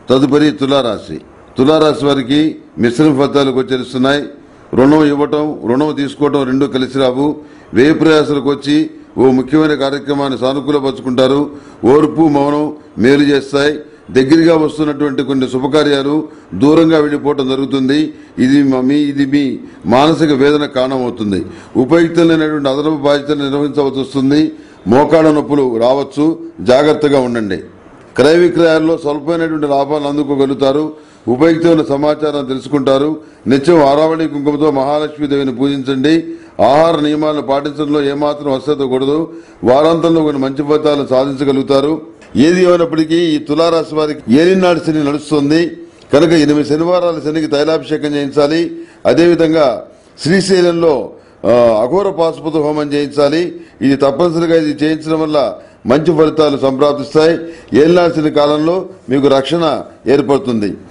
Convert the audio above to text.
తదుపరి తులారాశి తులారాశి వారికి మిశ్రమ ఫలితాలు గోచరిస్తున్నాయి రుణం ఇవ్వటం రుణం తీసుకోవటం రెండు కలిసి రావు వ్యయ ప్రయాసాలకు వచ్చి ఓ ముఖ్యమైన కార్యక్రమాన్ని సానుకూలపరుచుకుంటారు ఓర్పు మౌనం మేలు చేస్తాయి దగ్గరగా వస్తున్నటువంటి కొన్ని శుభకార్యాలు దూరంగా వెళ్ళిపోవటం జరుగుతుంది ఇది మ- మీ ఇది మీ మానసిక వేదన కారణమవుతుంది ఉపయుక్తమైనటువంటి అదనపు బాధ్యతలు నిర్వహించవలసి వస్తుంది మోకాళ్ళ నొప్పులు రావచ్చు జాగ్రత్తగా ఉండండి క్రయ విక్రయాల్లో స్వల్పమైనటువంటి లాభాలు అందుకోగలుగుతారు ఉపయుక్తమైన సమాచారం తెలుసుకుంటారు నిత్యం ఆరావళి కుంకుమతో మహాలక్ష్మీదేవిని పూజించండి ఆహార నియమాలను పాటించడంలో ఏమాత్రం అశ్రద్ధ కూడదు వారాంతంలో కొన్ని మంచి ఫలితాలను సాధించగలుగుతారు ఏది ఏమైనప్పటికీ ఈ తులారాశి వారికి ఏలినాడు శని నడుస్తుంది కనుక ఎనిమిది శనివారాల శనికి తైలాభిషేకం చేయించాలి అదేవిధంగా శ్రీశైలంలో ఆ, అఘోర పాశుపత హోమం చేయించాలి ఇది తప్పనిసరిగా ఇది చేయించడం వల్ల మంచి ఫలితాలు సంప్రాప్తిస్తాయి ఏలినాడు శని కాలంలో మీకు రక్షణ ఏర్పడుతుంది